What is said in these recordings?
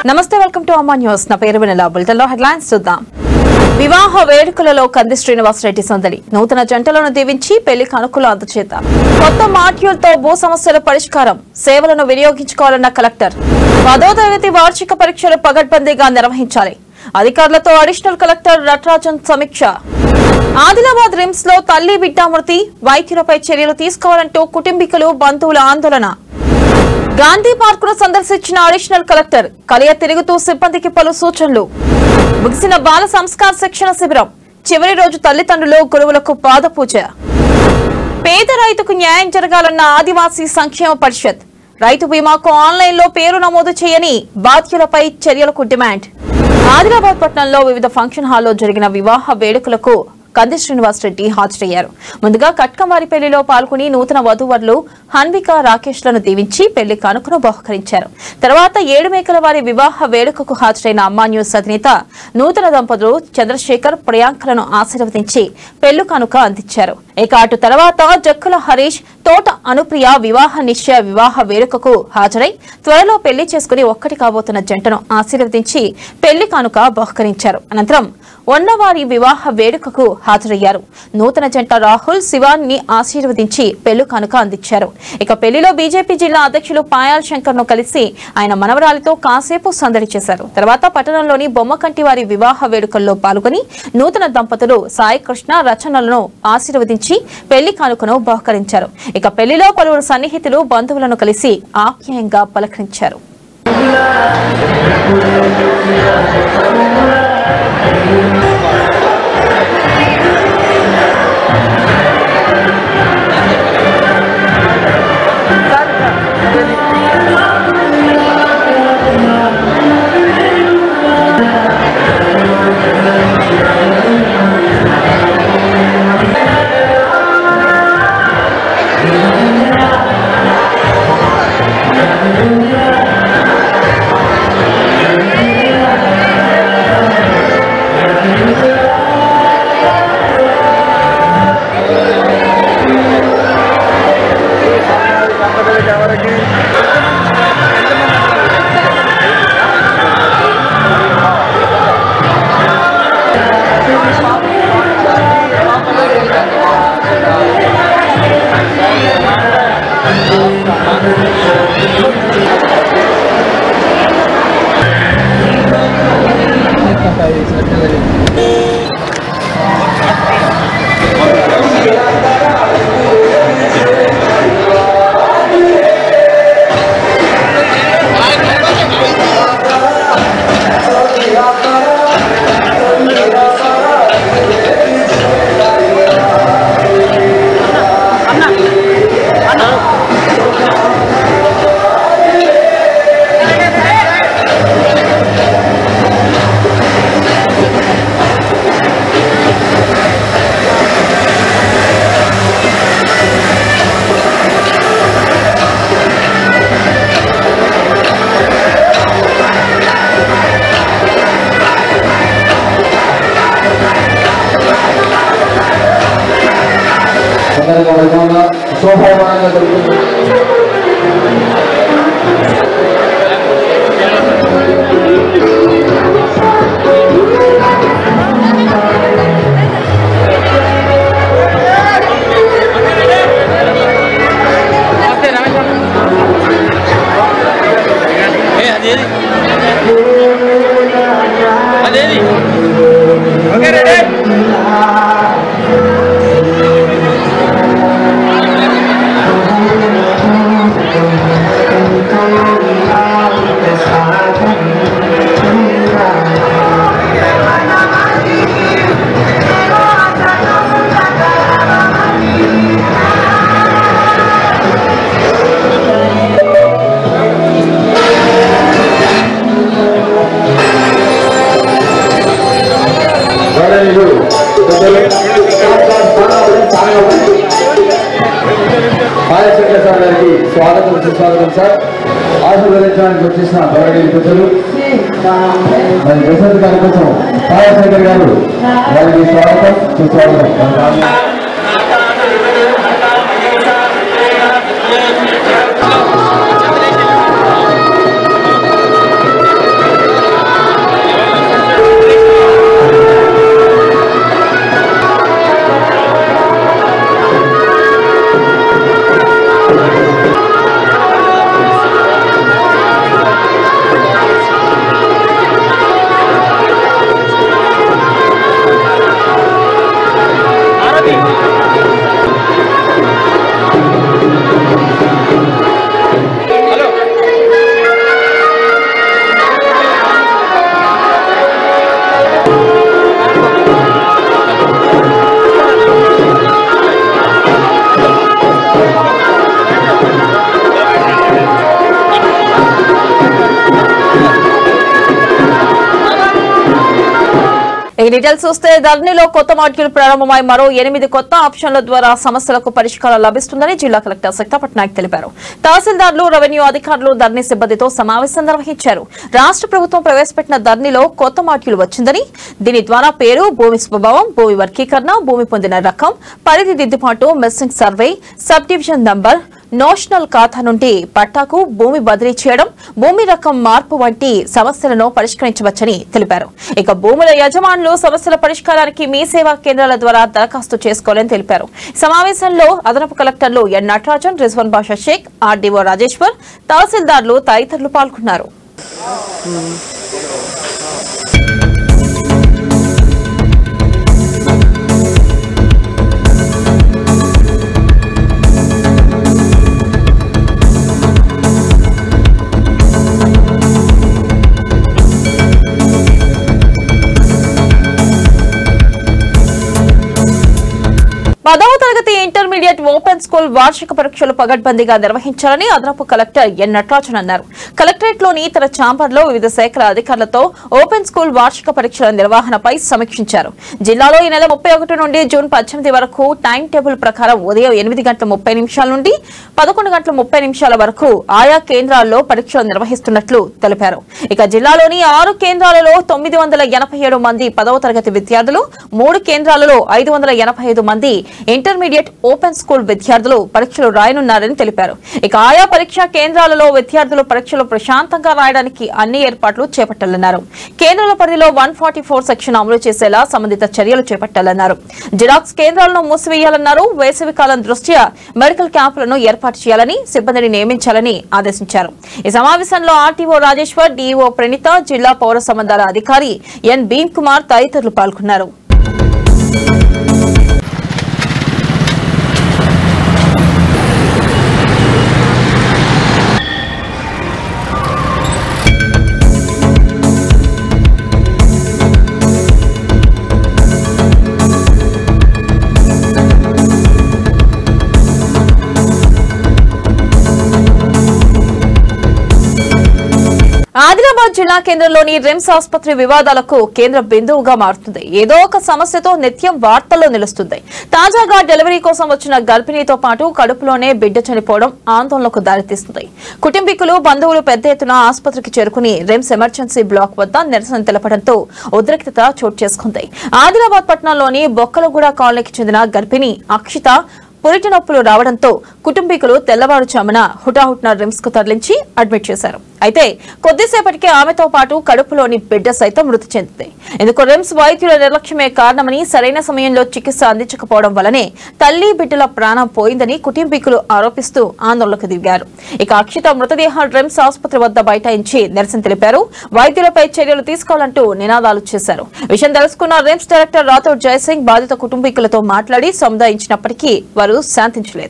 నమస్తే welcome to అమ్మా news నా పేరు వినలా బులెటిన్లో హెడ్లైన్స్ చూద్దాం వివాహ వేడుకలలో కంది శ్రీనివాసరెడ్డి సందడి నూతన జంటలను దీవించి పెళ్లి కనుకలు అందచేత కొత్త మాడ్యూల్తో భూ సమస్యల పరిష్కారం సేవలను వినియోగించుకోవాలన్న కలెక్టర్ పదో తరగతి వార్షిక పరీక్షలు పగడ్బందీగా నిర్వహించాలి అధికారులతో అడిషనల్ కలెక్టర్ నటరాజన్ సమీక్ష ఆదిలాబాద్ రిమ్స్ లో తల్లి బిడ్డ మృతి వైద్యులపై చర్యలు తీసుకోవాలంటూ కుటుంబీకులు బంధువుల ఆందోళన గాంధీ పార్క్ ను సందర్శించిన అడిషనల్ కలెక్టర్ కలియ తిరుగుతూ సిబ్బందికి పలు సూచనలు ముగిసిన బాల సంస్కార శిక్షణ శిబిరం చివరి రోజు తల్లిదండ్రులు గురువులకు పాదపూజ పేద రైతుకు న్యాయం జరగాలన్న ఆదివాసీ సంక్షేమ పరిషత్ రైతు బీమాకు ఆన్లైన్ లో పేరు నమోదు చేయని బాధ్యులపై చర్యలకు డిమాండ్ ఆదిలాబాద్ పట్టణంలో వివిధ ఫంక్షన్ హాల్లో జరిగిన వివాహ వేడుకలకు కంది శ్రీనివాస్ రెడ్డి హాజరయ్యారు ముందుగా కట్కమారిపల్లిలో పాల్గొని నూతన వధూవరులు హన్విక రాకేష్ లను దీవించి పెళ్లి కానుకను బహుకరించారు తర్వాత ఏడు మేకల వారి వివాహ వేడుకకు హాజరైన అమ్మా న్యూస్ అధినేత నూతన దంపతులు చంద్రశేఖర్ ప్రియాంకలను ఆశీర్వదించి పెళ్లి కానుక అందించారు ఇక అటు తర్వాత జక్కుల హరీష్ తోట అనుప్రియ వివాహ నిశ్చయ వివాహ వేడుకకు హాజరై త్వరలో పెళ్లి చేసుకుని ఒక్కటి కాబోతున్న జంటను ఆశీర్వదించి పెళ్లి కానుక బహుకరించారు అనంతరం ఉన్నవారి వివాహ వేడుకకు హాజరయ్యారు నూతన జంట రాహుల్ శివాన్ని ఆశీర్వదించి పెళ్లి కానుక అందించారు ఇక పెళ్లిలో బీజేపీ జిల్లా అధ్యక్షులు పాయాల్ శంకర్ ను కలిసి ఆయన మనవరాలితో కాసేపు సందడి చేశారు తర్వాత పట్టణంలోని బొమ్మకంటి వారి వివాహ వేడుకల్లో పాల్గొని నూతన దంపతులు సాయి కృష్ణ రచనలను ఆశీర్వదించి పెళ్లి కానుకను బహుకరించారు ఇక పెళ్లిలో పలువురు సన్నిహితులు బంధువులను కలిసి ఆప్యాయంగా పలకరించారు తొందరగా వైభవంగా శోభాయమానంగా జరుగుతుంది ఏ అదేది అదేది ఓకే రెడీ గౌరవనీయులు పెద్దలు, స్థానాలు చాలా ఉన్నాయి. బాలశంకర్ సార్ గారికి స్వాగతం సుస్వాగతం సార్ ఆశీర్వదించడానికి వచ్చేసిన గౌరవనీయులు పెద్దలు మరి ప్రశాంత్ గారి కోసం బాలశంకర్ గారు వారికి స్వాగతం సుస్వాగతం ఆ ఇక డీటెయిల్స్ చూస్తే ధరణిలో కొత్త మాడ్యూల్ ప్రారంభమై మరో ఎనిమిది కొత్త ఆప్షన్ల ద్వారా సమస్యలకు పరిష్కారం లభిస్తుందని జిల్లా కలెక్టర్ సక్తా పట్నాయక్ తెలిపారు తహసీల్దార్లు రెవెన్యూ అధికారులు ధరణి సిబ్బందితో సమావేశం నిర్వహించారు రాష్ట్ర ప్రభుత్వం ప్రవేశపెట్టిన ధరణిలో కొత్త మాడ్యూల్ వచ్చిందని దీని ద్వారా పేరు భూమి స్వభావం భూమి వర్గీకరణ భూమి పొందిన రకం పరిధి దిద్దుబాటు missing survey sub division number notional ఖాతా నుండి పట్టాకు భూమి బదిలీ చేయడం భూమి రకం మార్పు వంటి సమస్యలను పరిష్కరించవచ్చని తెలిపారు ఇక భూముల యజమానులు సమస్యల పరిష్కారానికి మీ సేవా కేంద్రాల ద్వారా దరఖాస్తు చేసుకోవాలని తెలిపారు సమావేశంలో అదనపు కలెక్టర్లు ఎన్ నటరాజన్ రిజ్వాన్ బాషా షేక్ ఆర్డీఓ రాజేశ్వర్ తహసీల్దార్లు తదితరులు పాల్గొన్నారు పదవ తరగతి ఇంటర్మీడియట్ ఓపెన్ స్కూల్ వార్షిక పరీక్షలు పగడ్బందీగా నిర్వహించాలని అదనపు కలెక్టర్ ఎన్ నటరాజన్ అన్నారు కలెక్టరేట్ లోని ఇతర ఛాంబర్లో వివిధ శాఖల అధికారులతో ఓపెన్ స్కూల్ వార్షిక పరీక్షల నిర్వహణపై సమీక్షించారు జిల్లాలో ఈ నెల ముప్పై ఒకటి నుండి జూన్ పద్దెనిమిది వరకు టైం టేబుల్ ప్రకారం ఉదయం ఎనిమిది గంటల ముప్పై నిమిషాల నుండి పదకొండు గంటల ముప్పై నిమిషాల వరకు ఆయా కేంద్రాల్లో పరీక్షలు నిర్వహిస్తున్నట్లు తెలిపారు ఇక జిల్లాలోని ఆరు కేంద్రాలలో తొమ్మిది వందల ఎనభై ఏడు మంది పదవ తరగతి విద్యార్థులు మూడు కేంద్రాలలో ఐదు వందల ఎనభై ఐదు మంది ఇంటర్మీడియట్ ఓపెన్ స్కూల్ విద్యార్థులు పరీక్షలు రాయనున్నారని తెలిపారు ఇక ఆయా పరీక్షా కేంద్రాలలో విద్యార్థులు పరీక్షలు ప్రశాంతంగా రాయడానికి అన్ని ఏర్పాట్లు చేపట్టాలన్నారు కేంద్రాల పరిధిలో వన్ ఫార్టీ ఫోర్ సెక్షన్ అమలు చేసేలా సంబంధిత చర్యలు చేపట్టాలన్నారు జిరాక్స్ కేంద్రాలను మూసివేయాలన్నారు వేసవి కాలం దృష్ట్యా మెడికల్ క్యాంపులను ఏర్పాటు చేయాలని సిబ్బందిని నియమించాలని ఆదేశించారు ఈ సమావేశంలో ఆర్టీఓ రాజేశ్వర్ డీఈఓ ప్రణీత జిల్లా పౌర సంబంధాల అధికారి ఎన్ భీమ్ కుమార్ తదితరులు పాల్గొన్నారు ఆదిలాబాద్ జిల్లా కేంద్రంలోని రిమ్స్ ఆసుపత్రి వివాదాలకు కేంద్ర బిందువుగా మారుతుంది ఏదో ఒక సమస్యతో నిత్యం వార్తల్లో నిలుస్తుంది తాజాగా డెలివరీ కోసం వచ్చిన గర్భిణీతో పాటు కడుపులోనే బిడ్డ చనిపోవడం ఆందోళనకు దారితీస్తుంది కుటుంబీకులు బంధువులు పెద్ద ఎత్తున ఆసుపత్రికి చేరుకుని రిమ్స్ ఎమర్జెన్సీ బ్లాక్ వద్ద నిరసన తెలపడంతో ఉద్రిక్తత చోటు చేసుకుంది ఆదిలాబాద్ పట్టణంలోని బొక్కలగూడ కాలనీకి చెందిన గర్భిణి అక్షిత పురిటి నొప్పులు రావడంతో కుటుంబీకులు తెల్లవారుజామున హుటాహుట్న రిమ్స్ కు తరలించి అడ్మిట్ చేశారు అయితే కొద్దిసేపటికే ఆమెతో పాటు కడుపులోని బిడ్డ సైతం మృతి చెందింది ఇందుకు రిమ్స్ వైద్యుల నిర్లక్ష్యమే కారణమని సరైన సమయంలో చికిత్స అందించకపోవడం వల్లనే తల్లి బిడ్డల ప్రాణం పోయిందని కుటుంబీకులు ఆరోపిస్తూ ఆందోళనకు దిగారు ఇక అక్షిత మృతదేహం రిమ్స్ ఆసుపత్రి వద్ద బైఠాయించి నిరసన తెలిపారు వైద్యులపై చర్యలు తీసుకోవాలంటూ నినాదాలు చేశారు విషయం తెలుసుకున్న రిమ్స్ డైరెక్టర్ రాథోడ్ జయసింగ్ బాధిత కుటుంబీకులతో మాట్లాడి సముదాయించినప్పటికీ వారు శాంతించలేదు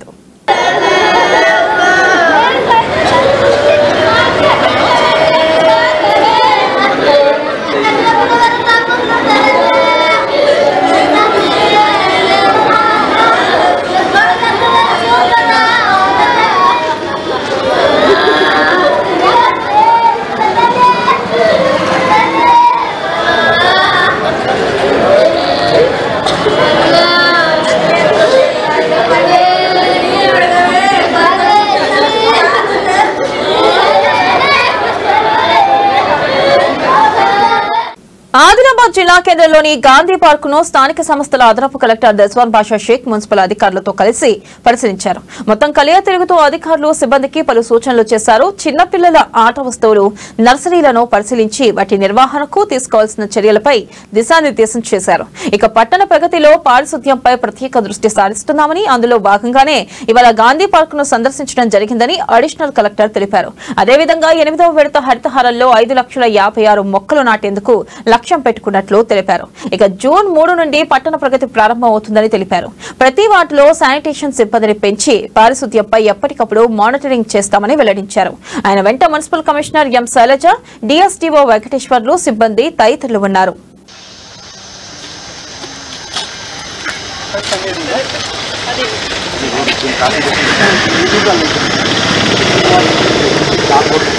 ఆదిలాబాద్ జిల్లా కేంద్రంలోని గాంధీ పార్క్ ను స్థానిక సంస్థల అదనపు కలెక్టర్ దస్వాన్ బాషా షేక్ మున్సిపల్ అధికారులతో కలిసి పరిశీలించారు మొత్తం కలియా తిరుగుతూ అధికారులు సిబ్బందికి పలు సూచనలు చేశారు చిన్నపిల్లల ఆట వస్తువులు నర్సరీలను పరిశీలించి వాటి నిర్వహణకు తీసుకోవాల్సిన చర్యలపై దిశానిర్దేశం చేశారు ఇక పట్టణ ప్రగతిలో పారిశుద్ధ్యంపై ప్రత్యేక దృష్టి సారిస్తున్నామని అందులో భాగంగానే ఇవాళ గాంధీ పార్క్ ను సందర్శించడం జరిగిందని అడిషనల్ కలెక్టర్ తెలిపారు అదేవిధంగా ఎనిమిదవ విడత హరితహారంలో ఐదు లక్షల యాభై ఆరు మొక్కలు నాటేందుకు లక్ష్యం పెట్టుకున్నట్లు తెలిపారు ఇక జూన్ మూడు నుండి పట్టణ ప్రగతి ప్రారంభమవుతుందని తెలిపారు ప్రతి వార్డులో శానిటేషన్ సిబ్బందిని పెంచి పారిశుద్ధ్యంపై ఎప్పటికప్పుడు మానిటరింగ్ చేస్తామని వెల్లడించారు ఆయన వెంట municipal commissioner M Shailaja DSDO Venkateshwarlu సిబ్బంది తదితరులు ఉన్నారు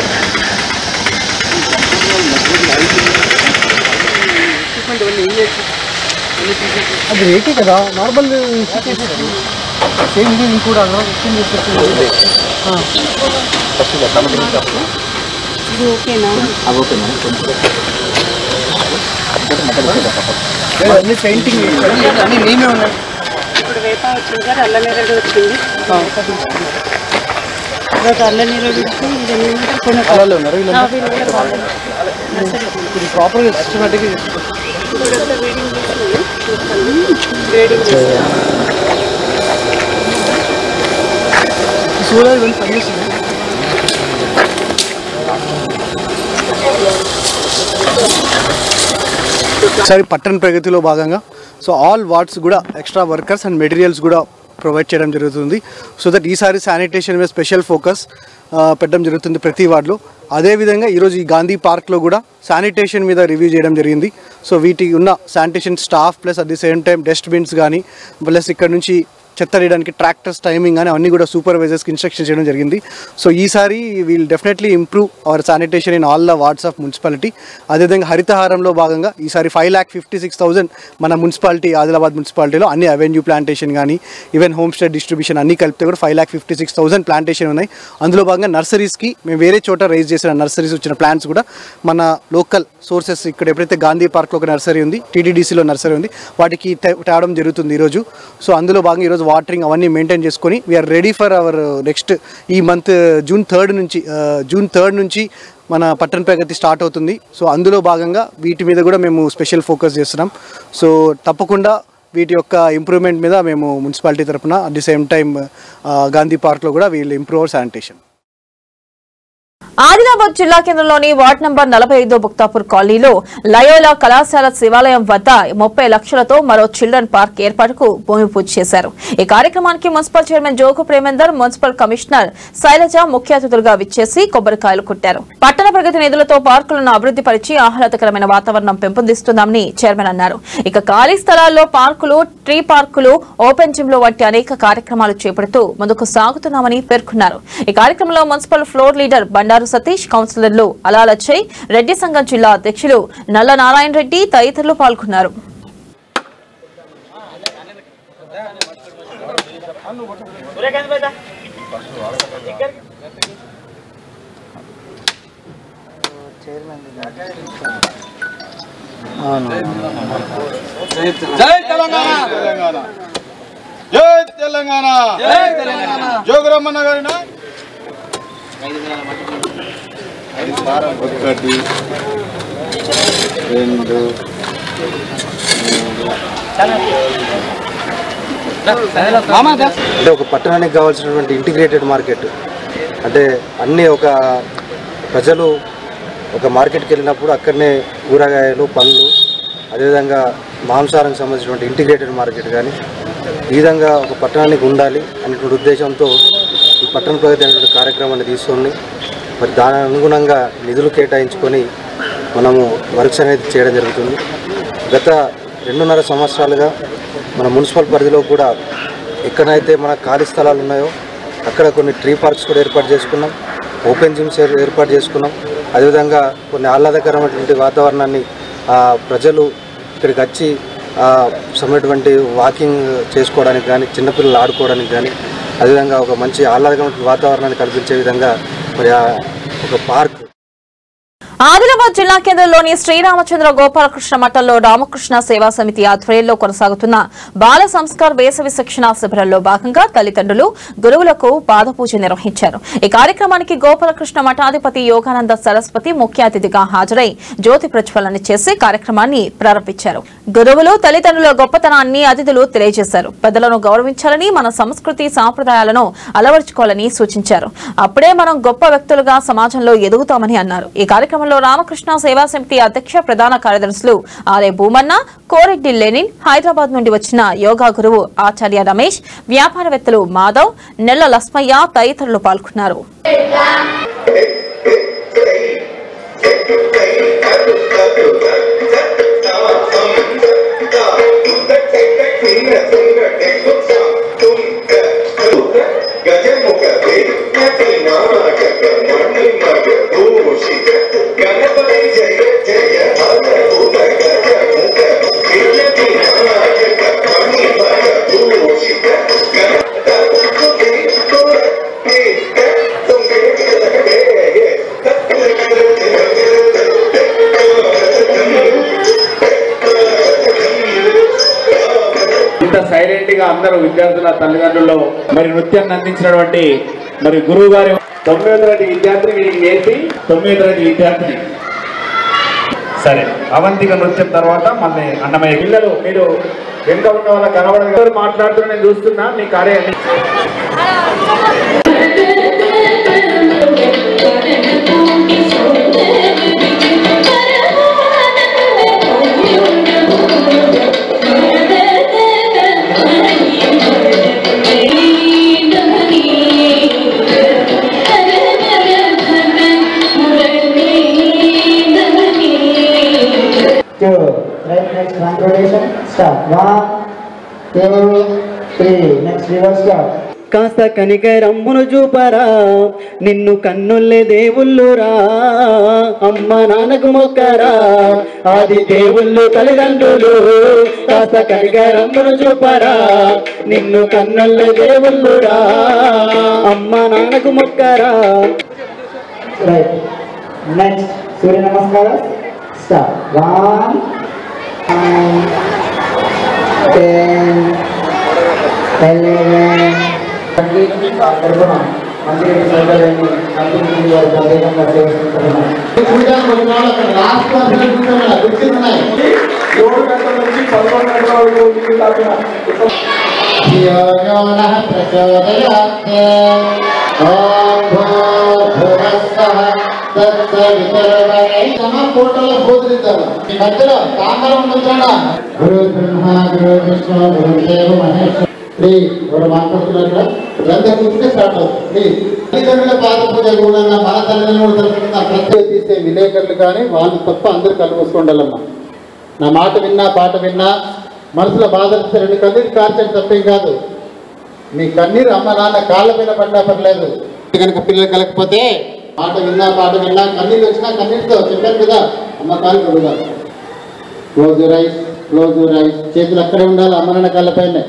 ట్రీట్మెంట్ ఇవన్నీ ఏం చేయొచ్చు అది రేటే కదా నార్మల్ సేమ్ ఇది ఇది కూడా అన్ని పెయింటింగ్ అన్ని నేనే ఉన్నాయి ఇప్పుడు వేప వచ్చింది సార్ అల్ల నేరేడు వచ్చింది తర్వాత అల్ల నేరేడు వచ్చింది ఇది ఏమంటారు? కొన్ని కళలో ఉన్నారు వీళ్ళు ఆ, వీళ్ళు కూడా వాళ్ళే. నర్సరీ. ఇప్పుడు ప్రాపర్గా సిస్టమేటిక్గా ఇప్పుడు ఒకసారి రీడింగ్ చేసినాము. చూస్తాను. రీడింగ్ చేస్తాను. సోలార్ ఇవన్నీ పనిచేస్తుంది ఒకసారి పట్టణ ప్రగతిలో భాగంగా సో ఆల్ వార్డ్స్ కూడా ఎక్స్ట్రా వర్కర్స్ అండ్ మెటీరియల్స్ కూడా ప్రొవైడ్ చేయడం జరుగుతుంది సో దట్ ఈసారి శానిటేషన్ మీద స్పెషల్ ఫోకస్ పెట్టడం జరుగుతుంది ప్రతి వార్డులో అదేవిధంగా ఈరోజు ఈ గాంధీ పార్క్లో కూడా శానిటేషన్ మీద రివ్యూ చేయడం జరిగింది సో వీటికి ఉన్న sanitation staff plus at the same time dustbins కానీ ప్లస్ ఇక్కడ నుంచి చెత్త తీయడానికి ట్రాక్టర్స్ టైమింగ్ అని అన్నీ కూడా సూపర్వైజర్స్కి ఇన్స్ట్రక్షన్ చేయడం జరిగింది సో ఈసారి we'll definitely improve our sanitation in all the wards of municipality అదేవిధంగా హరితహారంలో భాగంగా ఈసారి five lakh fifty six thousand మన మున్సిపాలిటీ ఆదిలాబాద్ మున్సిపాలిటీలో అన్ని అవెన్యూ ప్లాంటేషన్ కానీ ఈవెన్ హోమ్ స్టే డిస్ట్రిబ్యూషన్ అన్ని కలిపితే కూడా five lakh fifty six thousand plantation ఉన్నాయి అందులో భాగంగా నర్సరీస్కి మేము వేరే చోట రైజ్ చేసిన నర్సరీస్ వచ్చిన ప్లాంట్స్ కూడా మన లోకల్ సోర్సెస్ ఇక్కడ ఎప్పుడైతే గాంధీ పార్క్లో ఒక నర్సరీ ఉంది టీటీడీసీలో నర్సరీ ఉంది వాటికి తే- తేవడం జరుగుతుంది ఈరోజు సో అందులో భాగంగా ఈరోజు వాటరింగ్ అవన్నీ మెయింటైన్ చేసుకొని we're ready for our next ఈ మంత్ జూన్ థర్డ్ నుంచి ఆ, జూన్ థర్డ్ నుంచి మన పట్టణ ప్రగతి స్టార్ట్ అవుతుంది సో అందులో భాగంగా వీటి మీద కూడా మేము స్పెషల్ ఫోకస్ చేస్తున్నాం సో తప్పకుండా వీటి యొక్క ఇంప్రూవ్మెంట్ మీద మేము మున్సిపాలిటీ తరపున at the same time Gandhi పార్క్లో కూడా వీళ్ళు ఇంప్రూవ్ అవర్ శానిటేషన్ ఆదిలాబాద్ జిల్లా కేంద్రంలోని వార్డు నంబర్ నలభై ఐదో బుక్తాపూర్ కాలనీలో లయోలా కళాశాల శివాలయం వద్ద ముప్పై లక్షలతో మరో చిల్డ్రన్ పార్క్ ఏర్పాటుకు భూమి పూజ చేశారు ఈ కార్యక్రమానికి municipal chairman Jogu Premender municipal commissioner Shailaja ముఖ్య అతిథులుగా విచ్చేసి కొబ్బరికాయలు కొట్టారు పట్టణ ప్రగతి నిధులతో పార్కులను అభివృద్ధి పరిచి ఆహ్లాదకరమైన వాతావరణం పెంపొందిస్తున్నామని చైర్మన్ అన్నారు ఇక ఖాళీ స్థలాల్లో పార్కులు ట్రీ పార్కులు ఓపెన్ జిమ్లు వంటి అనేక కార్యక్రమాలు చేపడుతూ ముందుకు సాగుతున్నామని పేర్కొన్నారు ఈ కార్యక్రమంలో municipal floor leader Bandaru Satish కౌన్సిలర్లు అలాలచ్చయ్ రెడ్డి సంఘం జిల్లా అధ్యక్షులు నల్ల నారాయణ రెడ్డి తదితరులు పాల్గొన్నారు జై తెలంగాణ జై తెలంగాణ జోగురమ్మన్న గారిన ఒకటి రెండు అంటే ఒక పట్టణానికి కావాల్సినటువంటి ఇంటిగ్రేటెడ్ మార్కెట్ అంటే అన్నీ ఒక ప్రజలు ఒక మార్కెట్కి వెళ్ళినప్పుడు అక్కడనే కూరగాయలు పండ్లు అదేవిధంగా మాంసాహానికి సంబంధించినటువంటి ఇంటిగ్రేటెడ్ మార్కెట్ కానీ ఈ విధంగా ఒక పట్టణానికి ఉండాలి అనేటువంటి ఉద్దేశంతో ఈ పట్టణ ప్రగతి అనేటువంటి కార్యక్రమాన్ని తీసుకొని మరి దాని అనుగుణంగా నిధులు కేటాయించుకొని మనము వర్క్స్ అనేది చేయడం జరుగుతుంది గత రెండున్నర సంవత్సరాలుగా మన మున్సిపల్ పరిధిలో కూడా ఎక్కడైతే మన ఖాళీ స్థలాలు ఉన్నాయో అక్కడ కొన్ని ట్రీ పార్క్స్ కూడా ఏర్పాటు చేసుకున్నాం ఓపెన్ జిమ్స్ ఏర్- ఏర్పాటు చేసుకున్నాం అదేవిధంగా కొన్ని ఆహ్లాదకరమైనటువంటి వాతావరణాన్ని ఆ, ప్రజలు ఇక్కడికి వచ్చి ఆ, సమైనటువంటి వాకింగ్ చేసుకోవడానికి కానీ చిన్నపిల్లలు ఆడుకోవడానికి కానీ అదేవిధంగా ఒక మంచి ఆహ్లాదకరమైన వాతావరణాన్ని కల్పించే విధంగా మరి ఆ ఒక పార్క్ ఆదిలాబాద్ జిల్లా కేంద్రంలోని శ్రీరామచంద్ర గోపాలకృష్ణ మఠంలో రామకృష్ణ సేవా సమితి ఆధ్వర్యంలో కొనసాగుతున్న బాల సంస్కార్ వేసవి శిక్షణ శిబిరంలో భాగంగా తల్లిదండ్రులు గురువులకు పాదపూజ నిర్వహించారు ఈ కార్యక్రమానికి గోపాలకృష్ణ మఠాధిపతి యోగానంద సరస్వతి ముఖ్య అతిథిగా హాజరై జ్యోతి ప్రజ్వలన చేసి కార్యక్రమాన్ని ప్రారంభించారు గురువులు తల్లిదండ్రుల గొప్పతనాన్ని అతిథులు తెలియజేశారు పెద్దలను గౌరవించాలని మన సంస్కృతి సాంప్రదాయాలను అలవర్చుకోవాలని సూచించారు అప్పుడే మనం గొప్ప వ్యక్తులుగా సమాజంలో ఎదుగుతామని అన్నారు ఈ కార్యక్రమంలో రామకృష్ణ సేవా సమితి అధ్యక్ష ప్రధాన కార్యదర్శులు ఆర్ఏ భూమన్న కోరెడ్డి లెనిన్ హైదరాబాద్ నుండి వచ్చిన యోగా గురువు ఆచార్య రమేష్ వ్యాపారవేత్తలు మాధవ్ నెల్ల లస్మయ్య తదితరులు పాల్గొన్నారు గణపతి జయ జయ హర భూత గజ ముఖ సైలెంట్ గా అందరూ విద్యార్థుల తల్లిదండ్రులు మరి నృత్యాన్ని అందించినటువంటి మరి గురువు గారి తొమ్మిదో తరగతి విద్యార్థిని వీరికి నేర్పి తొమ్మిదో తరగతి విద్యార్థిని సరే అవంతిక నృత్యం తర్వాత మళ్ళీ అన్నమయ్య పిల్లలు మీరు వెనుక ఉన్న వాళ్ళ కనబడదు ఎవరు మాట్లాడుతున్నా నేను చూస్తున్నా మీ కార్యాన్ని two, right next front rotation, start. One, two, three. Next reverse start. కాస్త కనికరమ్మును చూపరా నిన్ను కన్నుల్లే దేవుళ్ళురా అమ్మ నాన్నకు మొక్కరా ఆది దేవుళ్ళు తల్లిదండ్రులు కాస్త కనికరమ్మును చూపరా నిన్ను కన్నుల్లే దేవుళ్ళురా అమ్మ నాన్నకు మొక్కరా Right. Next, Surya Namaskaras. Start. One, nine, ten, eleven. తరపున మందిర సౌకర్యాన్ని కంపెనీ వారు ప్రత్యేకంగా చేస్తున్నారు ఏడు గంటల నుంచి పదకొండు గంటల వరకు మీకు తాకిన ఫోటోలో బోధిస్తారు ఈ మధ్యలో తాంబరం ఉంచాడా గురు బ్రహ్మ గురు విష్ణు గురు దేవ మహేశ్వర ప్లీజ్ ఎవరు మాట్లాడుతున్నారు ఇక్కడ ఇదంతా కూర్చుంటే స్టార్ట్ అవుతుంది ప్లీజ్ తల్లిదండ్రుల పాద పూజ కూడా మన తల్లిదండ్రుల తరఫున ప్రత్యేక తీసే విలేకరులు కానీ వాళ్ళు తప్ప అందరూ కలుపుకోండాలమ్మా నా మాట విన్నా పాట విన్నా మనసులో బాధ అనిపిస్తే రెండు కన్నీరు కార్చడం తప్పేం కాదు మీ కన్నీరు అమ్మ నాన్న కాళ్ళ మీద పడినా పర్లేదు కనుక పిల్లలు కలగకపోతే మాట విన్నా పాట విన్నా కన్నీళ్ళు వచ్చినా కన్నీటితో చెప్పాను కదా అమ్మ కాలు కడుగా క్లోజ్ రైస్ క్లోజ్ రైస్ చేతులు అక్కడే ఉండాలి అమ్మ నాన్న కాళ్ళపైనే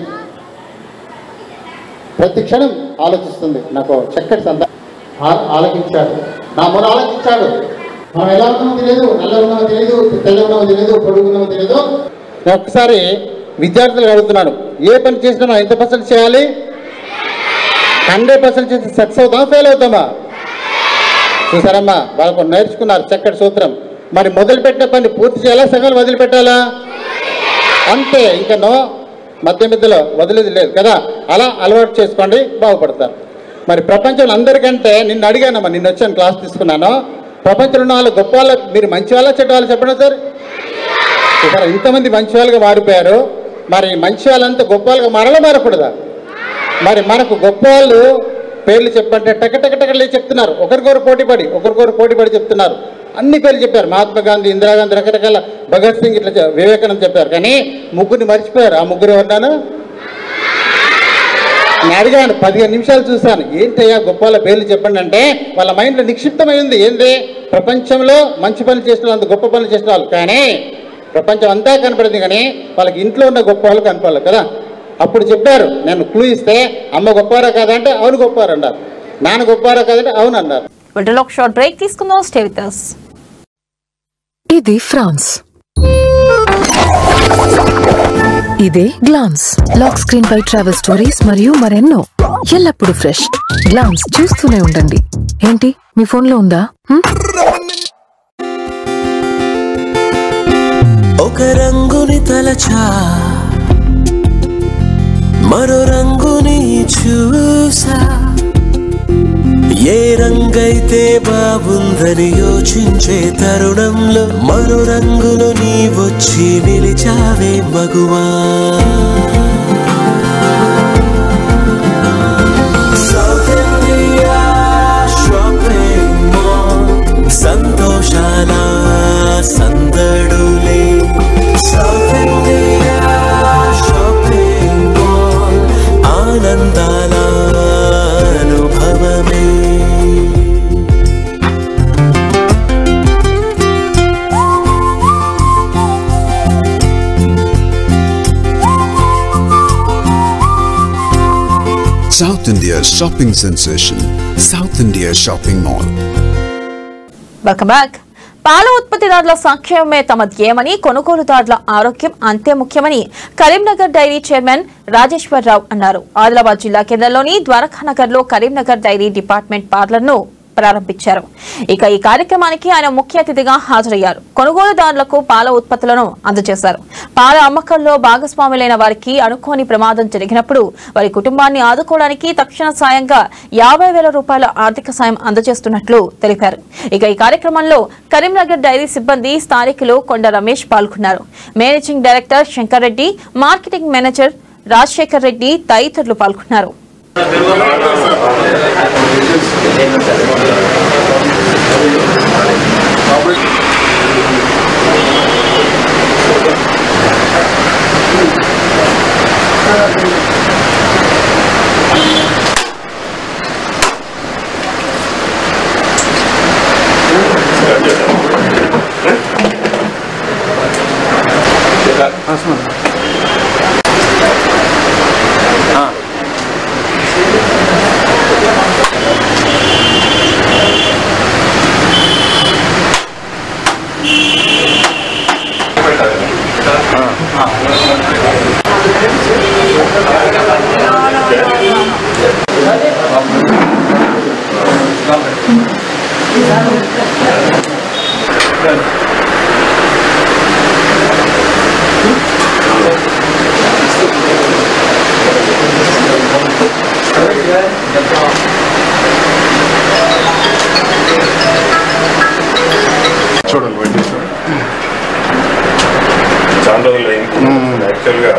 ప్రతి క్షణం ఆలోచిస్తుంది నాకు చక్కటి సంద ఆ- ఆలకించాడు నా మొన్న ఆలకించాడు మనం ఎలా ఉన్నామో తెలియదు నల్ల ఉన్నామో తెలియదు తెల్ల ఉన్నామో తెలియదు పొడుగు ఉన్నామో తెలియదు నేను ఒక్కసారి విద్యార్థులకు అడుగుతున్నాను ఏ పని చేసినా మనం ఎంత పర్సెంట్ చేయాలి హండ్రెడ్ పర్సెంట్ చేసి సక్సెస్ అవుతామా ఫెయిల్ అవుతామా చూసారమ్మా వాళ్ళకు నేర్చుకున్నారు చక్కటి సూత్రం మరి మొదలుపెట్టిన పని పూర్తి చేయాలా సగం వదిలిపెట్టాలా అంతే ఇంకా నో మధ్య మధ్యలో వదిలేది లేదు కదా అలా అలవాటు చేసుకోండి బాగుపడతారు మరి ప్రపంచంలో అందరికంటే నిన్ను అడిగానమ్మా నిన్న వచ్చాను క్లాస్ తీసుకున్నాను ప్రపంచంలో ఉన్న వాళ్ళు గొప్ప వాళ్ళ మీరు మంచి వాళ్ళ చెడ్డ వాళ్ళు చెప్పండి సార్ చూసారా ఇంతమంది మంచి వాళ్ళుగా మారిపోయారు మరి మంచి వాళ్ళంతా గొప్ప వాళ్ళుగా మరల మారకూడదా మరి మనకు గొప్ప వాళ్ళు పేర్లు చెప్పంటే టక టక టకలే చెప్తున్నారు ఒకరికొకరు పోటీపడి ఒకరికొకరు పోటీపడి చెప్తున్నారు అన్ని పేర్లు చెప్పారు మహాత్మా గాంధీ ఇందిరాగాంధీ రకరకాల భగత్ సింగ్ ఇట్లా చె- వివేకానంద చెప్పారు కానీ ముగ్గురిని మర్చిపోయారు ఆ ముగ్గురు ఎవరినాను నేను అడిగాను పదిహేను నిమిషాలు చూశాను ఏంటయ్యా గొప్ప వాళ్ళ పేర్లు చెప్పండి అంటే వాళ్ళ మైండ్లో నిక్షిప్తమైంది ఏంది ప్రపంచంలో మంచి పనులు చేసిన వాళ్ళు అంత గొప్ప పనులు చేసిన వాళ్ళు కానీ ప్రపంచం అంతా కనపడింది కానీ వాళ్ళకి ఇంట్లో ఉన్న గొప్ప వాళ్ళు కనపడాలి కదా అప్పుడు చెప్పారు నేను క్లూ ఇస్తే అమ్మ గొప్పవారా కాదంటే అవును గొప్పవారు అన్నారు నాన్న గొప్పవారా కాదంటే అవును అన్నారు వీటిలో ఒక షార్ట్ బ్రేక్ తీసుకుందాం స్టే విత్ us. ఇది ఫ్రాన్స్ ఇదే గ్లాన్స్ లాక్ స్క్రీన్ పై ట్రావెల్ స్టోరీస్ మరియు మరెన్నో ఎల్లప్పుడూ ఫ్రెష్ గ్లాన్స్ చూస్తూనే ఉండండి ఏంటి మీ ఫోన్లో ఉందా హ్మ్? ఒక రంగుని తలచా మరో రంగుని చూసా ఏ రంగైతే బాగుందని యోచించే తరుణంలో మరో రంగులో నీ వచ్చి నిలిచావే మగువా South India shopping mall, సంతోషాల సందడులే సౌత్ ఇండియా షాపింగ్ మాల్ ఆనందాల అనుభవమే South India's shopping sensation, South India Shopping Mall. Welcome back పాల ఉత్పత్తిదారుల సంక్షేమమే తమ ధ్యేయమని కొనుగోలుదారుల ఆరోగ్యం అంతే ముఖ్యమని కరీంనగర్ డైరీ చైర్మన్ రాజేశ్వరరావు అన్నారు ఆదిలాబాద్ జిల్లా కేంద్రంలోని ద్వారకానగర్ లో కరీంనగర్ డైరీ డిపార్ట్మెంట్ పార్లర్ ను ప్రారంభించారు ఇక ఈ కార్యక్రమానికి ఆయన ముఖ్య అతిథిగా హాజరయ్యారు కొనుగోలుదారులకు పాల ఉత్పత్తులను అందజేశారు పాల అమ్మకంలో భాగస్వాములైన వారికి అనుకోని ప్రమాదం జరిగినప్పుడు వారి కుటుంబాన్ని ఆదుకోవడానికి తక్షణ సాయంగా యాభై వేల రూపాయల ఆర్థిక సాయం అందజేస్తున్నట్లు తెలిపారు ఇక ఈ కార్యక్రమంలో కరీంనగర్ డైరీ సిబ్బంది స్థానికులు కొండ రమేష్ పాల్గొన్నారు managing director Shankar Reddy marketing manager Rajasekhar Reddy తదితరులు పాల్గొన్నారు చూడండి వెయిట్ చాలా రోజులు అయింది యాక్చువల్గా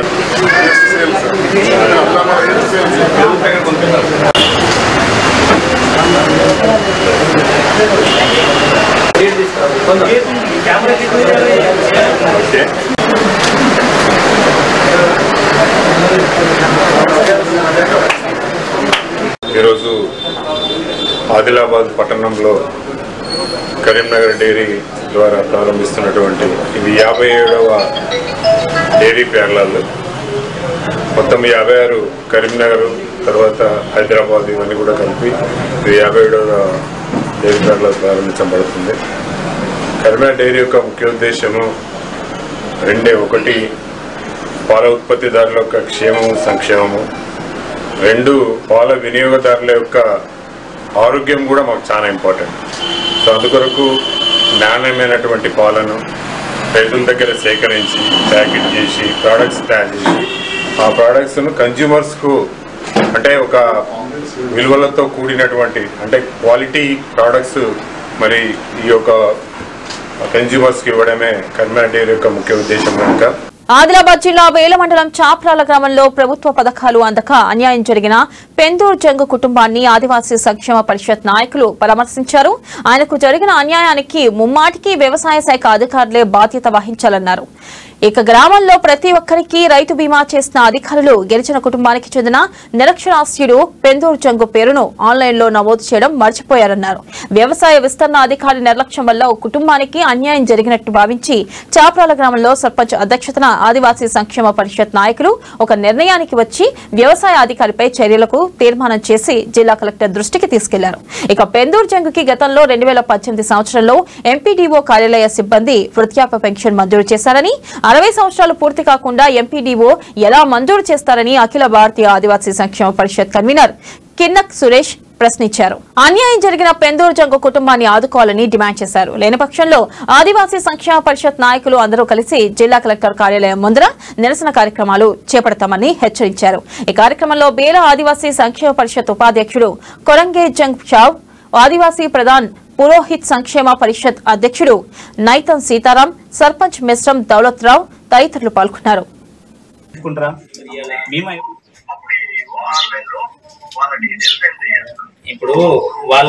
ఈరోజు ఆదిలాబాద్ పట్టణంలో కరీంనగర్ డైరీ ద్వారా ప్రారంభిస్తున్నటువంటి ఇది యాభై ఏడవ డైరీ పేర్లాలు మొత్తం యాభై ఆరు కరీంనగర్ తర్వాత హైదరాబాద్ ఇవన్నీ కూడా కలిపి ఇది యాభై ఏడవ డైరీ పేర్లాలు ప్రారంభించబడుతుంది కరీంనగర్ డైరీ యొక్క ముఖ్య ఉద్దేశము రెండే ఒకటి పాల ఉత్పత్తిదారుల యొక్క క్షేమము సంక్షేమము రెండు పాల వినియోగదారుల యొక్క ఆరోగ్యం కూడా మాకు చాలా ఇంపార్టెంట్ సో అందుకొరకు నాణ్యమైనటువంటి పాలను రైతుల దగ్గర సేకరించి ప్యాకెట్ చేసి ప్రోడక్ట్స్ తయారు చేసి ఆ ప్రోడక్ట్స్ను కన్జ్యూమర్స్కు అంటే ఒక విలువలతో కూడినటువంటి అంటే క్వాలిటీ ప్రోడక్ట్స్ మరి ఈ యొక్క కన్జ్యూమర్స్కి ఇవ్వడమే కర్మా డైరీ యొక్క ముఖ్య ఉద్దేశం కనుక ఆదిలాబాద్ జిల్లా వేల మండలం చాప్రాల గ్రామంలో ప్రభుత్వ పథకాలు అందక అన్యాయం జరిగిన పెందూర్ జంగు కుటుంబాన్ని ఆదివాసీ సంక్షేమ పరిషత్ నాయకులు పరామర్శించారు ఆయనకు జరిగిన అన్యాయానికి ముమ్మాటికి వ్యవసాయ శాఖ అధికారులే బాధ్యత వహించాలన్నారు ఇక గ్రామంలో ప్రతి ఒక్కరికి రైతు బీమా చేసిన అధికారులు గెలిచిన కుటుంబానికి చెందిన నిరక్షరాస్యుడు పెందూర్ జంగు పేరును ఆన్లైన్ లో నమోదు చేయడం మర్చిపోయారన్నారు వ్యవసాయ విస్తరణ అధికారి నిర్లక్ష్యం వల్ల ఓ కుటుంబానికి అన్యాయం జరిగినట్టు భావించి చాప్రాల గ్రామంలో సర్పంచ్ అధ్యక్షతన ఆదివాసీ సంక్షేమ పరిషత్ నాయకులు ఒక నిర్ణయానికి వచ్చి వ్యవసాయ అధికారిపై చర్యలకు తీర్మానం చేసి జిల్లా కలెక్టర్ దృష్టికి తీసుకెళ్లారు ఇక పెందూర్ జంగుకి గతంలో రెండు వేల పద్దెనిమిది సంవత్సరంలో ఎంపీడీఓ కార్యాలయ సిబ్బంది వృద్ధాప్య పెన్షన్ మంజూరు చేశారని అరవై సంవత్సరాలు పూర్తి కాకుండా ఎంపీడీఓ ఎలా మంజూరు చేస్తారని అఖిల భారతీయ ఆదివాసీ సంక్షేమ పరిషత్ కన్వీనర్ కిన్నక్ సురేష్ ప్రశ్నించారు అన్యాయం జరిగిన పెందూరు జంగు కుటుంబాన్ని ఆదుకోవాలని డిమాండ్ చేశారు లేని పక్షంలో ఆదివాసీ సంక్షేమ పరిషత్ నాయకులు అందరూ కలిసి జిల్లా కలెక్టర్ కార్యాలయం ముందర నిరసన కార్యక్రమాలు చేపడతామని హెచ్చరించారు ఈ కార్యక్రమంలో బేల ఆదివాసీ సంక్షేమ పరిషత్ ఉపాధ్యక్షుడు కొరంగే జంగ్ షావ్ ఆదివాసీ ప్రధాన్ పురోహిత్ సంక్షేమ పరిషత్ అధ్యక్షుడు నైతన్ సీతారాం సర్పంచ్ మిశ్రం దౌలత్ రావు తదితరులు పాల్గొన్నారు ఇప్పుడు వాళ్ళ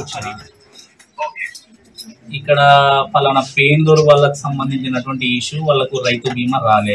ఇక్కడ పలానా పేందూరు వాళ్ళకి సంబంధించినటువంటి ఇష్యూ వాళ్ళకు రైతు బీమా రాలే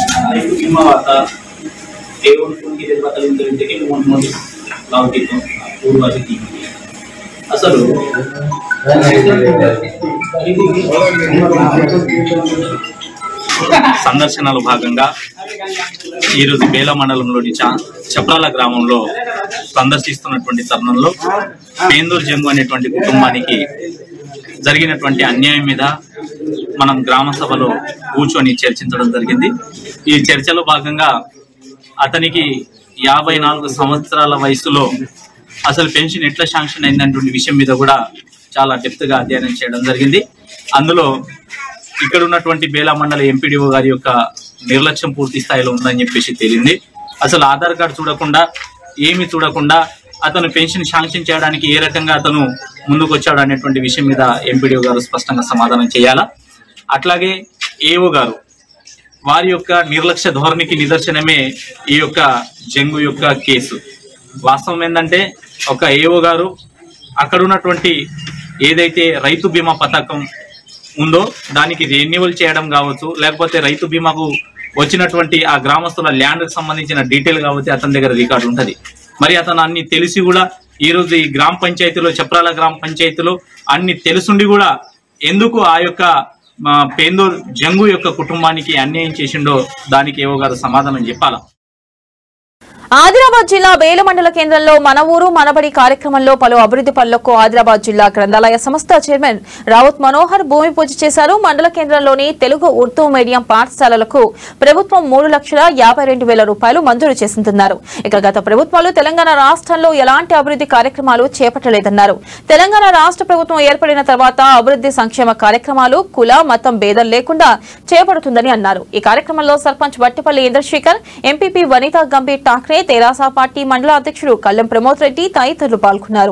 बीमा आता केवळ कोणती देशपातळी इंटरव्ह्यू लावून देतो పూర్వ అతిథి అసలు సందర్శనలో భాగంగా ఈరోజు బేల మండలంలోని చా చప్రాల గ్రామంలో సందర్శిస్తున్నటువంటి తరుణంలో పేందూర్ జంగు అనేటువంటి కుటుంబానికి జరిగినటువంటి అన్యాయం మీద మనం గ్రామ సభలో కూర్చొని చర్చించడం జరిగింది ఈ చర్చలో భాగంగా అతనికి యాభై నాలుగు సంవత్సరాల వయసులో అసలు పెన్షన్ ఎట్లా శాంక్షన్ అయిందనేటువంటి విషయం మీద కూడా చాలా డెప్త్ గా అధ్యయనం చేయడం జరిగింది అందులో ఇక్కడ ఉన్నటువంటి బేలా మండల ఎంపీడీఓ గారి యొక్క నిర్లక్ష్యం పూర్తి స్థాయిలో ఉందని చెప్పేసి తేలింది అసలు ఆధార్ కార్డు చూడకుండా ఏమి చూడకుండా అతను పెన్షన్ శాంక్షన్ చేయడానికి ఏ రకంగా అతను ముందుకు వచ్చాడు అనేటువంటి విషయం మీద ఎంపీడీఓ గారు స్పష్టంగా సమాధానం చేయాలా అట్లాగే ఏఓ గారు వారి యొక్క నిర్లక్ష్య ధోరణికి నిదర్శనమే ఈ యొక్క జంగు యొక్క కేసు వాస్తవం ఏంటంటే ఒక ఏఓ గారు అక్కడ ఉన్నటువంటి ఏదైతే రైతు బీమా పథకం ఉందో దానికి రెన్యువల్ చేయడం కావచ్చు లేకపోతే రైతు బీమాకు వచ్చినటువంటి ఆ గ్రామస్తుల ల్యాండ్ కి సంబంధించిన డీటెయిల్ కావచ్చు అతని దగ్గర రికార్డు ఉంటది మరి అతను అన్ని తెలిసి కూడా ఈ రోజు ఈ గ్రామ పంచాయతీలో చప్రాల గ్రామ పంచాయతీలో అన్ని తెలుసుండి కూడా ఎందుకు ఆ యొక్క మా పేందూర్ జంగు యొక్క కుటుంబానికి అన్యాయం చేసిండో దానికి ఏవో గారు సమాధానం చెప్పాలా ఆదిలాబాద్ జిల్లా బేలు మండల కేంద్రంలో మన ఊరు మనబడి కార్యక్రమంలో పలు అభివృద్ధి పనులకు ఆదిలాబాద్ జిల్లా గ్రంథాలయ సంస్థ చైర్మన్ రావుత్ మనోహర్ భూమి పూజ చేశారు మండల కేంద్రంలోని తెలుగు ఉర్దూ మీడియం పాఠశాలలకు ప్రభుత్వం మూడు లక్షల యాభై రెండు వేల రూపాయలు మంజూరు చేసిందన్నారు ఇక గత ప్రభుత్వాలు తెలంగాణ రాష్ట్రంలో ఎలాంటి అభివృద్ధి కార్యక్రమాలు చేపట్టలేదన్నారు తెలంగాణ రాష్ట్ర ప్రభుత్వం ఏర్పడిన తర్వాత అభివృద్ధి సంక్షేమ కార్యక్రమాలు కుల మతం భేదం లేకుండా చేపడుతుందని అన్నారు ఈ కార్యక్రమంలో సర్పంచ్ వట్టిపల్లి ఇంద్రశేఖర్ ఎంపీపీ వనితా గంభీర్ ఠాక్రే తెరాస పార్టీ మండల అధ్యక్షుడు కల్లెం ప్రమోద్ రెడ్డి తదితరులు పాల్గొన్నారు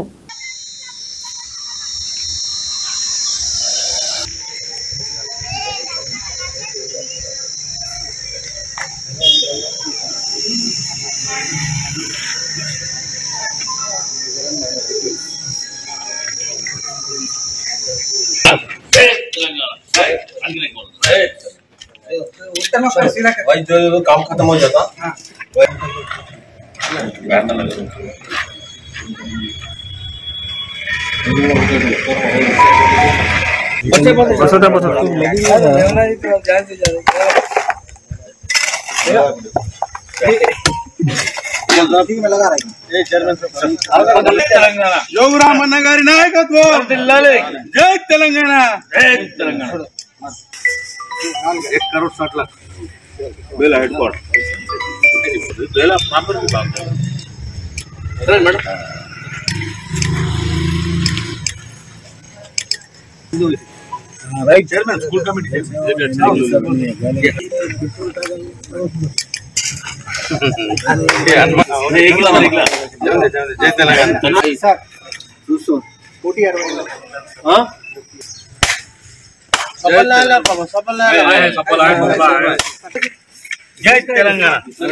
काम खत्म हो जाता యోగురామన్న గారి నాయకత్వం జై తెలంగాణ జై తెలంగాణ एक करोड़ साठ लाख बेला हेडक्वार्टर बेला प्रॉपर की बात है madam right chairman school committee जय तेलंगाना జై తెలంగాణ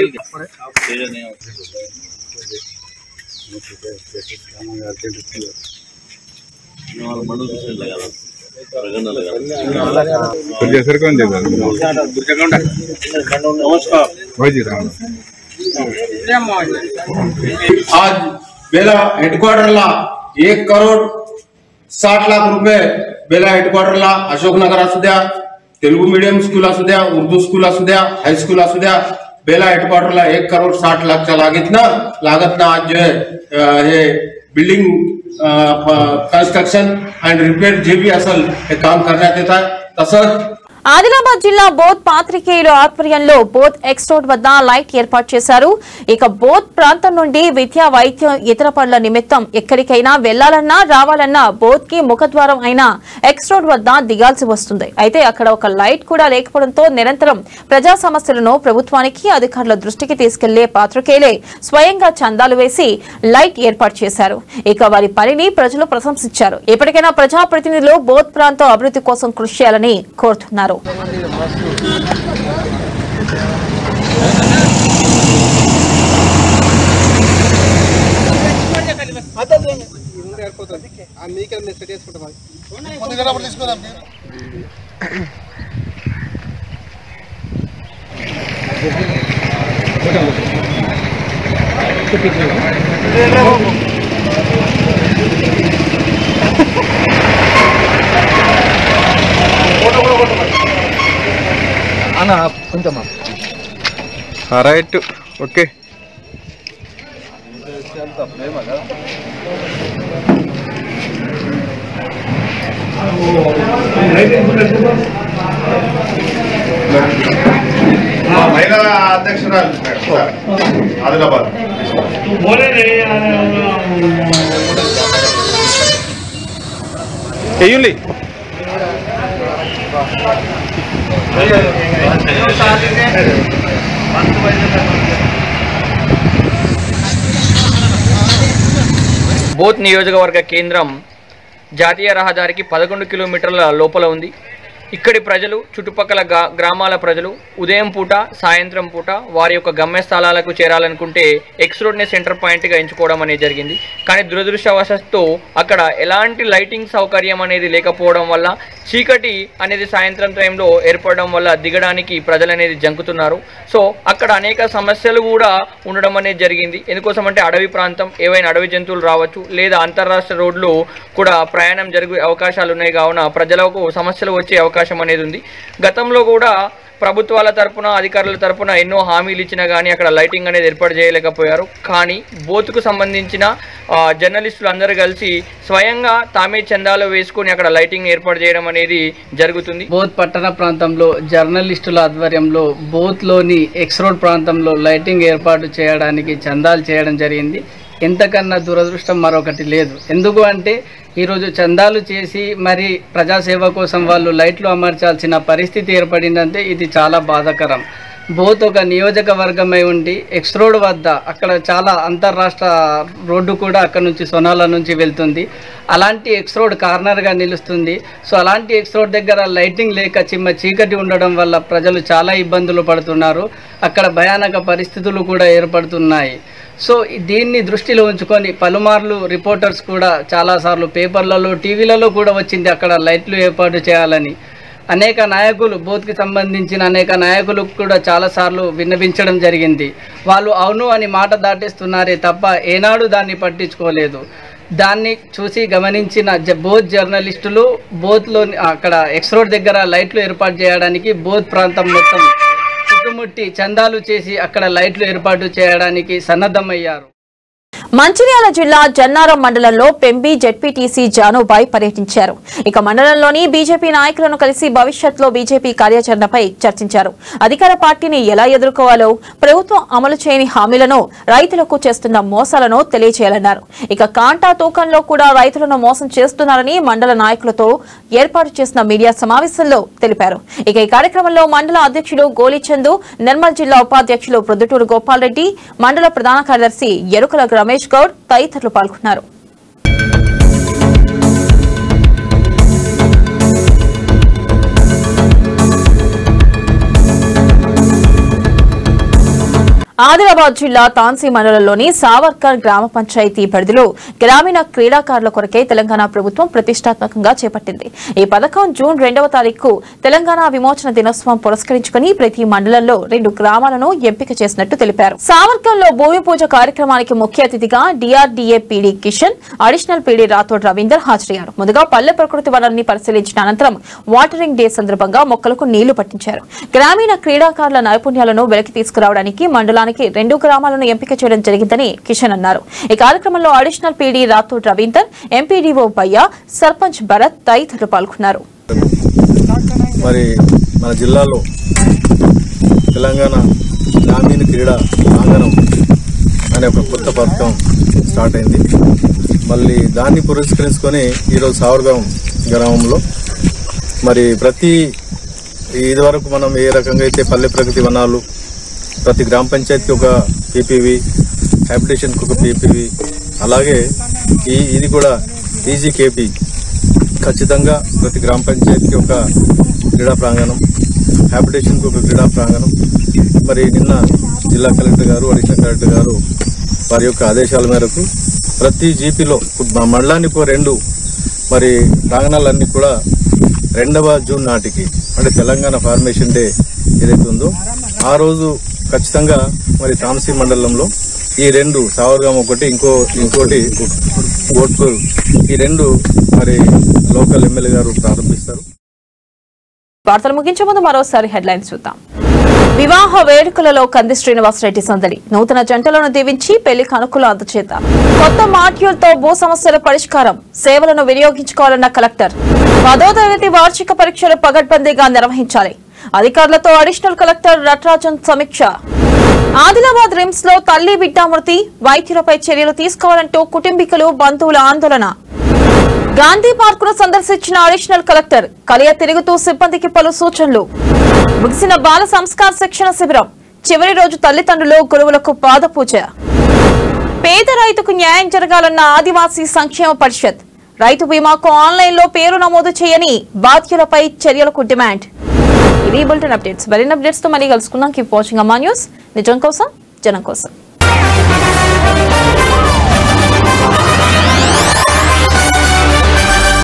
आज बेला हेडक्वार्टर ला एक करोड साठ लाख रुपये बेला हेडक्वार्टर ला अशोकनगर असू द्या तेलुगू मीडियम स्कूल असू द्या उर्दू स्कूल असू द्या हायस्कूल असू द्या बेला हेडक्वार्टरला एक करोड साठ लाखच्या लागत ना लागत ना आज जो है अं, हे बिल्डिंग कन्स्ट्रक्शन अँड रिपेअर जे बी असेल हे काम करण्यात येत आहे तसंच ఆదిలాబాద్ జిల్లా బోధ్ పాత్రికేయుల ఆధ్వర్యంలో బోధ్ ఎక్స్ రోడ్ వద్ద లైట్ ఏర్పాటు చేశారు ఇక బోధ్ ప్రాంతం నుండి విద్యా వైద్యం ఇతర పనుల నిమిత్తం ఎక్కడికైనా వెళ్లాలన్నా రావాలన్నా బోధ్ కి ముఖద్వారం అయిన ఎక్స్ రోడ్ వద్ద దిగాల్సి వస్తుంది అయితే అక్కడ ఒక లైట్ కూడా లేకపోవడంతో నిరంతరం ప్రజా సమస్యలను ప్రభుత్వానికి అధికారుల దృష్టికి తీసుకెళ్లే పాత్రికేయులే స్వయంగా చందాలు వేసి లైట్ ఏర్పాటు చేశారు ఇక వారి పనిని ప్రజలు ప్రశంసించారు ఇప్పటికైనా ప్రజాప్రతినిధులు బోధ్ ప్రాంతం అభివృద్ధి కోసం కృషి చేయాలని కోరుతున్నారు అన్న కొంచెం రైట్ ఓకే మహిళా అధ్యక్షురాలు సార్, ఆదిలాబాద్ ఎయ్యుండి బోత్ నియోజకవర్గ కేంద్రం జాతీయ రహదారికి పదకొండు కిలోమీటర్ల లోపల ఉంది ఇక్కడి ప్రజలు చుట్టుపక్కల గా- గ్రామాల ప్రజలు ఉదయం పూట సాయంత్రం పూట వారి యొక్క గమ్యస్థలాలకు చేరాలనుకుంటే ఎక్స్ రోడ్ని సెంటర్ పాయింట్గా ఎంచుకోవడం అనేది జరిగింది కానీ దురదృష్టవశాత్తు అక్కడ ఎలాంటి లైటింగ్ సౌకర్యం అనేది లేకపోవడం వల్ల చీకటి అనేది సాయంత్రం టైంలో ఏర్పడడం వల్ల దిగడానికి ప్రజలు అనేది జంకుతున్నారు సో అక్కడ అనేక సమస్యలు కూడా ఉండడం అనేది జరిగింది ఎందుకోసం అంటే అడవి ప్రాంతం ఏవైనా అడవి జంతువులు రావచ్చు లేదా అంతర్రాష్ట్ర రోడ్లు కూడా ప్రయాణం జరిగే అవకాశాలు ఉన్నాయి కావున ప్రజలకు సమస్యలు వచ్చే అవకాశం అనేది ఉంది గతంలో కూడా ప్రభుత్వాల తరపున అధికారుల తరపున ఎన్నో హామీలు ఇచ్చినా కానీ అక్కడ లైటింగ్ అనేది ఏర్పాటు చేయలేకపోయారు కానీ బోతుకు సంబంధించిన ఆ, జర్నలిస్టులు అందరూ కలిసి స్వయంగా తామే చందాలు వేసుకొని అక్కడ లైటింగ్ ఏర్పాటు చేయడం అనేది జరుగుతుంది బోత్ పట్టణ ప్రాంతంలో జర్నలిస్టుల ఆధ్వర్యంలో బోత్లోని ఎక్స్ రోడ్ ప్రాంతంలో లైటింగ్ ఏర్పాటు చేయడానికి చందాలు చేయడం జరిగింది ఎంతకన్నా దురదృష్టం మరొకటి లేదు ఎందుకు అంటే ఈరోజు చందాలు చేసి మరి ప్రజాసేవ కోసం వాళ్ళు లైట్లు అమర్చాల్సిన పరిస్థితి ఏర్పడిందంటే ఇది చాలా బాధాకరం బోత్ ఒక నియోజకవర్గమై ఉండి ఎక్స్ రోడ్ వద్ద అక్కడ చాలా అంతర్రాష్ట్ర రోడ్డు కూడా అక్కడ నుంచి సొనాల నుంచి వెళ్తుంది అలాంటి ఎక్స్ రోడ్ కార్నర్గా నిలుస్తుంది సో అలాంటి ఎక్స్ రోడ్ దగ్గర లైటింగ్ లేక చిమ్మ చీకటి ఉండడం వల్ల ప్రజలు చాలా ఇబ్బందులు పడుతున్నారు అక్కడ భయానక పరిస్థితులు కూడా ఏర్పడుతున్నాయి సో దీన్ని దృష్టిలో ఉంచుకొని పలుమార్లు రిపోర్టర్స్ కూడా చాలాసార్లు పేపర్లలో టీవీలలో కూడా వచ్చింది అక్కడ లైట్లు ఏర్పాటు చేయాలని అనేక నాయకులు బోత్కి సంబంధించిన అనేక నాయకులకు కూడా చాలాసార్లు విన్నవించడం జరిగింది వాళ్ళు అవును అని మాట దాటేస్తున్నారే తప్ప ఏనాడు దాన్ని పట్టించుకోలేదు దాన్ని చూసి గమనించిన జ- బోత్ జర్నలిస్టులు బోత్లో అక్కడ ఎక్స్ రోడ్ దగ్గర లైట్లు ఏర్పాటు చేయడానికి బోత్ ప్రాంతం మొత్తం చుట్టుముట్టి చందాలు చేసి అక్కడ లైట్లు ఏర్పాటు చేయడానికి సన్నద్ధమయ్యారు మంచిర్యాల జిల్లా జన్నారం మండలంలో పెంబి జెడ్పీటీసీ జానుబాయ్ పర్యటించారు ఇక మండలంలోని బీజేపీ నాయకులను కలిసి భవిష్యత్తులో బీజేపీ కార్యాచరణపై చర్చించారు అధికార పార్టీని ఎలా ఎదుర్కోవాలో ప్రభుత్వం అమలు చేయని హామీలను రైతులకు చేస్తున్న మోసాలను తెలియజేయాలన్నారు ఇక కాంటా తూకంలో కూడా రైతులను మోసం చేస్తున్నారని మండల నాయకులతో ఏర్పాటు చేసిన మీడియా సమావేశంలో తెలిపారు ఇక ఈ కార్యక్రమంలో మండల అధ్యక్షుడు గోలిచందు నిర్మల్ జిల్లా ఉపాధ్యక్షులు ప్రొద్దుటూరు గోపాల్ రెడ్డి మండల ప్రధాన కార్యదర్శి ఎరుకల రమేష్ గౌడ్ తదితరులు పాల్గొన్నారు ఆదిలాబాద్ జిల్లా తాన్సీ మండలంలోని సావర్కర్ గ్రామ పంచాయతీ పరిధిలో గ్రామీణ క్రీడాకారుల కొరకే తెలంగాణ ప్రభుత్వం ప్రతిష్టాత్మకంగా చేపట్టింది ఈ పథకం జూన్ రెండవ తారీఖు తెలంగాణ విమోచన దినోత్సవం పురస్కరించుకుని ప్రతి మండలంలో రెండు గ్రామాలను ఎంపిక చేసినట్టు తెలిపారు సావర్కర్ లో భూమి పూజ కార్యక్రమానికి ముఖ్య అతిథిగా DRDA PD Kishan additional PD Rathod Ravinder హాజరయ్యారు ముందుగా పల్లె ప్రకృతి వనాన్ని పరిశీలించిన అనంతరం వాటరింగ్ డే సందర్భంగా మొక్కలకు నీళ్లు పట్టించారు గ్రామీణ క్రీడాకారుల నైపుణ్యాలను వెలికి తీసుకురావడానికి మండలానికి రెండు గ్రామాలను ఎంపిక చేయడం జరిగిందని కిషన్ అన్నారు ఈ కార్యక్రమంలో additional PD Rathod Ravinder MPDO Bayya sarpanch Bharat తదితరులు పాల్గొన్నారు మరి మన జిల్లాలో తెలంగాణ గ్రామీణ క్రీడా ప్రాంగణం అనే ఒక కొత్త పథకం స్టార్ట్ అయింది మళ్ళీ దాన్ని పురస్కరించుకొని ఈరోజు సావర్గాం గ్రామంలో మరి ప్రతి ఇదివరకు మనం ఏ రకంగా అయితే పల్లె ప్రగతి వనాలు ప్రతి గ్రామ పంచాయతీకి ఒక పీపీవి హ్యాబిటేషన్కి ఒక పీపీవి అలాగే ఈ ఇది కూడా ఈజీకేపీ ఖచ్చితంగా ప్రతి గ్రామ పంచాయతీకి ఒక క్రీడా ప్రాంగణం హ్యాబిటేషన్కి ఒక క్రీడా ప్రాంగణం మరి నిన్న జిల్లా కలెక్టర్ గారు అడిషనల్ కలెక్టర్ గారు వారి యొక్క ఆదేశాల మేరకు ప్రతి జీపీలో మా మండలానికి ఒక రెండు మరి ప్రాంగణాలన్నీ కూడా రెండవ జూన్ నాటికి అంటే తెలంగాణ ఫార్మేషన్ డే ఏదైతే ఉందో ఆ రోజు ఖచ్చితంగా మరి తామసీ మండలంలో ఈ రెండు సావర్గాం ఒకటి ఇంకో ఇంకోటి గోడ్పూర్ ఈ రెండు మరి లోకల్ ఎమ్మెల్యే గారు ప్రారంభిస్తారు వార్తలు ముగించే ముందు మరోసారి హెడ్లైన్స్ చూద్దాం వివాహ వేడుకలలో కంది శ్రీనివాసరెడ్డి సందడి నూతన జంటలను దీవించి పెళ్లి కనుకలు అందచేత కొత్త మాడ్యూల్తో భూ సమస్యల పరిష్కారం సేవలను వినియోగించుకోవాలన్న కలెక్టర్ పదో తరగతి వార్షిక పరీక్షలు పగడ్బందీగా నిర్వహించాలి అధికారులతో అడిషనల్ కలెక్టర్ నటరాజన్ సమీక్ష ఆదిలాబాద్ రిమ్స్ లో తల్లి బిడ్డ మృతి వైద్యులపై చర్యలు తీసుకోవాలంటూ కుటుంబీకులు బంధువుల ఆందోళన గాంధీ పార్కును సందర్శించిన అడిషనల్ కలెక్టర్ కలియ తిరుగుతూ సిబ్బందికి పలు సూచనలు ముగిసిన బాల సంస్కార్ శిక్షణ శిబిరం చివరి రోజు తల్లిదండ్రులు గురువులకు పాదపూజ పేద రైతుకు న్యాయం జరగాలన్న ఆదివాసీ సంక్షేమ పరిషత్ రైతు బీమాకు ఆన్లైన్ లో పేరు నమోదు చేయని బాధ్యులపై చర్యలకు డిమాండ్ ఇది బులెటిన్ అప్డేట్స్ మరిన్ని అప్డేట్స్ తో మళ్ళీ కలుసుకుందాం కీప్ వాచింగ్ అమ్మా న్యూస్ నిజం కోసం జనం కోసం